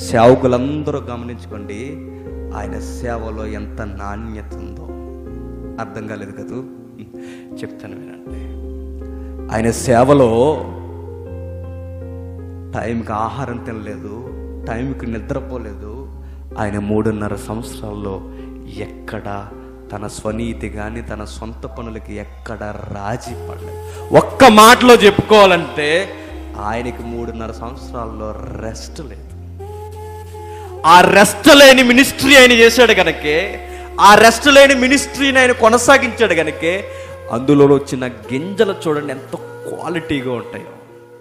సేవకులందరూ గమనించుకోండి ఆయన సేవలో ఎంత నాణ్యత ఉందో అర్థం కాలేదు కదూ చెప్తాను వినండి ఆయన సేవలో టైంకి ఆహారం తినలేదు టైంకి నిద్రపోలేదు ఆయన మూడున్నర సంవత్సరాల్లో ఎక్కడ తన స్వనీతి కానీ తన సొంత పనులకి ఎక్కడ రాజీ పడలేదు ఒక్క మాటలో చెప్పుకోవాలంటే ఆయనకి మూడున్నర సంవత్సరాల్లో రెస్ట్ లేదు ఆ రెస్ట్ లేని మినిస్ట్రీ ఆయన చేశాడు కనుకే ఆ రెస్ట్ లేని మినిస్ట్రీని ఆయన కొనసాగించాడు కనుకే అందులో వచ్చిన గింజలు చూడండి ఎంత క్వాలిటీగా ఉంటాయో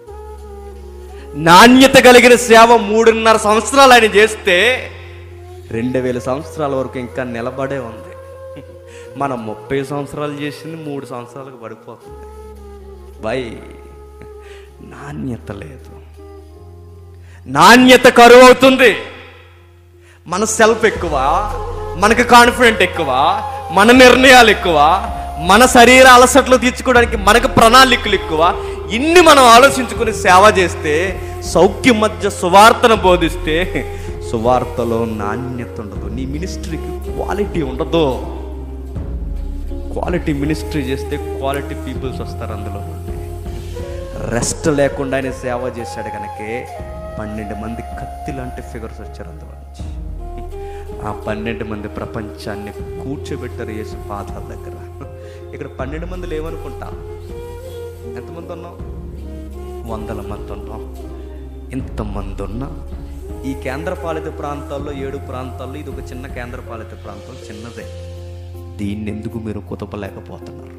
నాణ్యత కలిగిన సేవ మూడున్నర సంవత్సరాలు ఆయన చేస్తే రెండు వేల సంవత్సరాల వరకు ఇంకా నిలబడే ఉంది మనం ముప్పై సంవత్సరాలు చేసింది మూడు సంవత్సరాలకు పడిపోతుంది వై నాణ్యత లేదు నాణ్యత కరువు అవుతుంది మన సెల్ఫ్ ఎక్కువ మనకు కాన్ఫిడెంట్ ఎక్కువ మన నిర్ణయాలు ఎక్కువ మన శరీర అలసట్లు తీర్చుకోవడానికి మనకు ప్రణాళికలు ఎక్కువ ఇన్ని మనం ఆలోచించుకుని సేవ చేస్తే సౌఖ్యం మధ్య సువార్తను బోధిస్తే సువార్తలో నాణ్యత ఉండదు నీ మినిస్ట్రీకి క్వాలిటీ ఉండదు క్వాలిటీ మినిస్ట్రీ చేస్తే క్వాలిటీ పీపుల్స్ వస్తారు అందులో నుండి రెస్ట్ లేకుండా ఆయన సేవ చేశాడు కనుకే పన్నెండు మంది కత్తి లాంటి ఫిగర్స్ వచ్చారు అందులో నుంచి ఆ పన్నెండు మంది ప్రపంచాన్ని కూర్చోబెట్టారు యేసు పాదాల దగ్గర ఇక్కడ పన్నెండు మంది లేవనుకుంటా ఎంతమంది ఉన్నాం వందల మంది ఉన్నాం ఇంతమంది ఉన్నా ఈ కేంద్రపాలిత ప్రాంతాల్లో ఏడు ప్రాంతాల్లో ఇది ఒక చిన్న కేంద్రపాలిత ప్రాంతం చిన్నదే దీన్ని ఎందుకు మీరు కుదపలేకపోతున్నారు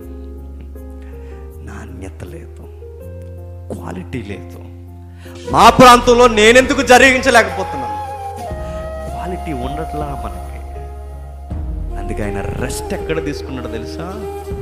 నాణ్యత లేదు క్వాలిటీ లేదు మా ప్రాంతంలో నేనెందుకు జరిగించలేకపోతున్నాను క్వాలిటీ ఉండట్లా మనకి అందుకే ఆయన రెస్ట్ ఎక్కడ తీసుకున్నాడో తెలుసా